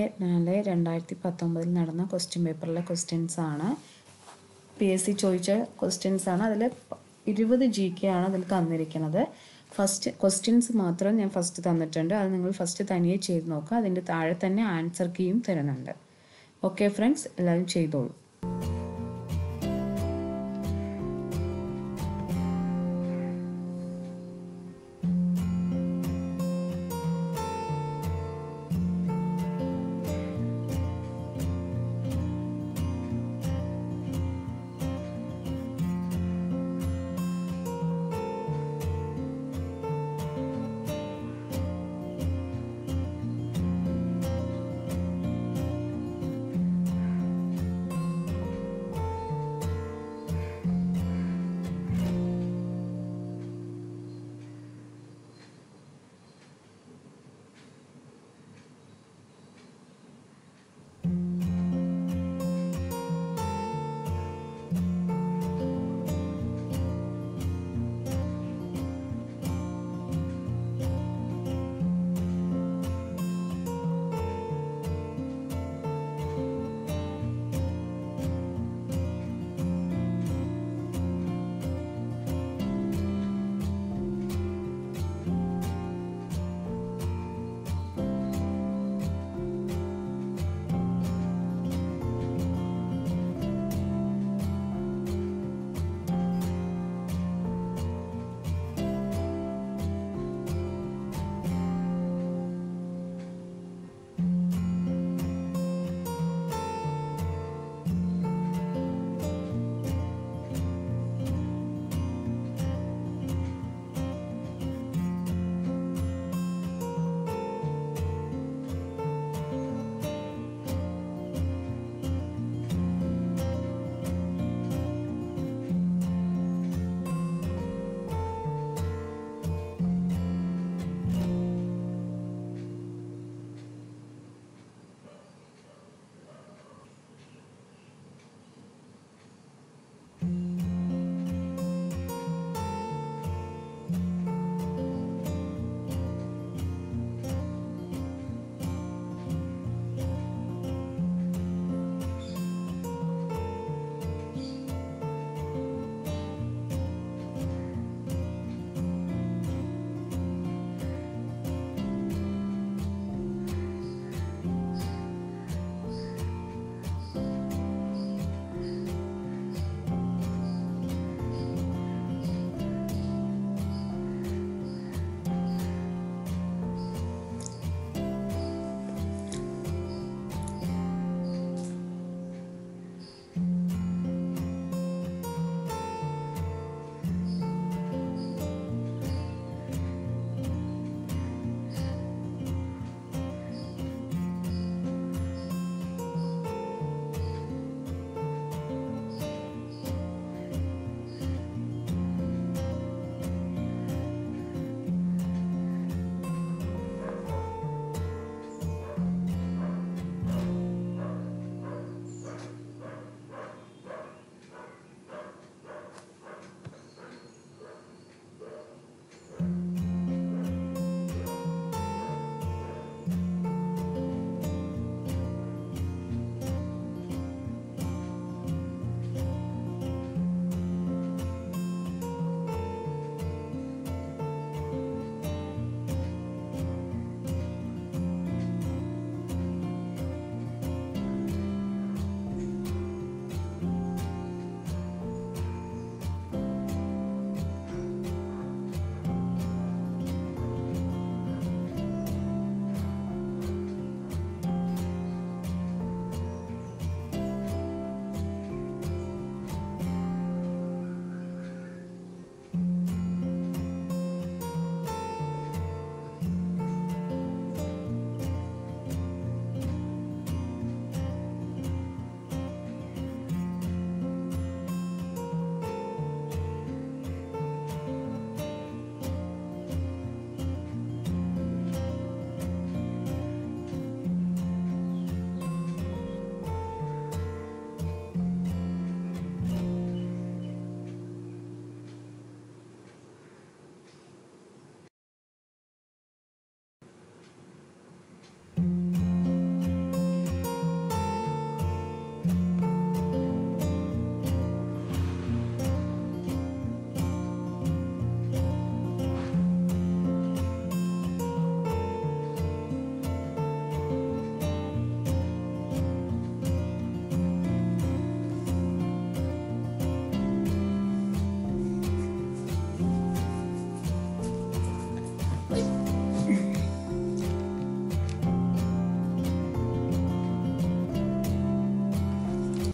നാല് രണ്ടായിരത്തി പത്തൊമ്പതിൽ നടന്ന ക്വസ്റ്റ്യൻ പേപ്പറിലെ ക്വസ്റ്റ്യൻസ് ആണ് പി എസ് സി ചോദിച്ച ക്വസ്റ്റ്യൻസ് ആണ് അതിൽ ഇരുപത് ജി കെ ആണ് അതിൽ തന്നിരിക്കുന്നത് ഫസ്റ്റ് ക്വസ്റ്റ്യൻസ് മാത്രം ഞാൻ ഫസ്റ്റ് തന്നിട്ടുണ്ട് അത് നിങ്ങൾ ഫസ്റ്റ് തനിയെ ചെയ്ത് നോക്കുക അതിൻ്റെ താഴെ തന്നെ ആൻസർ കീയും തരുന്നുണ്ട് ഓക്കെ ഫ്രണ്ട്സ് എല്ലാവരും ചെയ്തോളൂ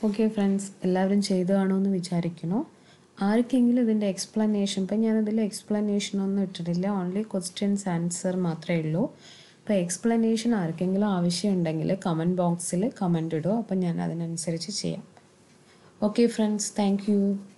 ഓക്കെ ഫ്രണ്ട്സ് എല്ലാവരും ചെയ്തു കാണുമെന്ന് വിചാരിക്കുന്നു ആർക്കെങ്കിലും ഇതിൻ്റെ എക്സ്പ്ലനേഷൻ ഇപ്പം ഞാനിതിൽ എക്സ്പ്ലനേഷൻ ഒന്നും ഇട്ടിട്ടില്ല ഓൺലി ക്വസ്റ്റ്യൻസ് ആൻസർ മാത്രമേ ഉള്ളൂ അപ്പോൾ എക്സ്പ്ലനേഷൻ ആർക്കെങ്കിലും ആവശ്യമുണ്ടെങ്കിൽ കമൻറ്റ് ബോക്സിൽ കമൻ്റ് ഇടുക അപ്പം ഞാൻ അതിനനുസരിച്ച് ചെയ്യാം ഓക്കെ ഫ്രണ്ട്സ് താങ്ക് യു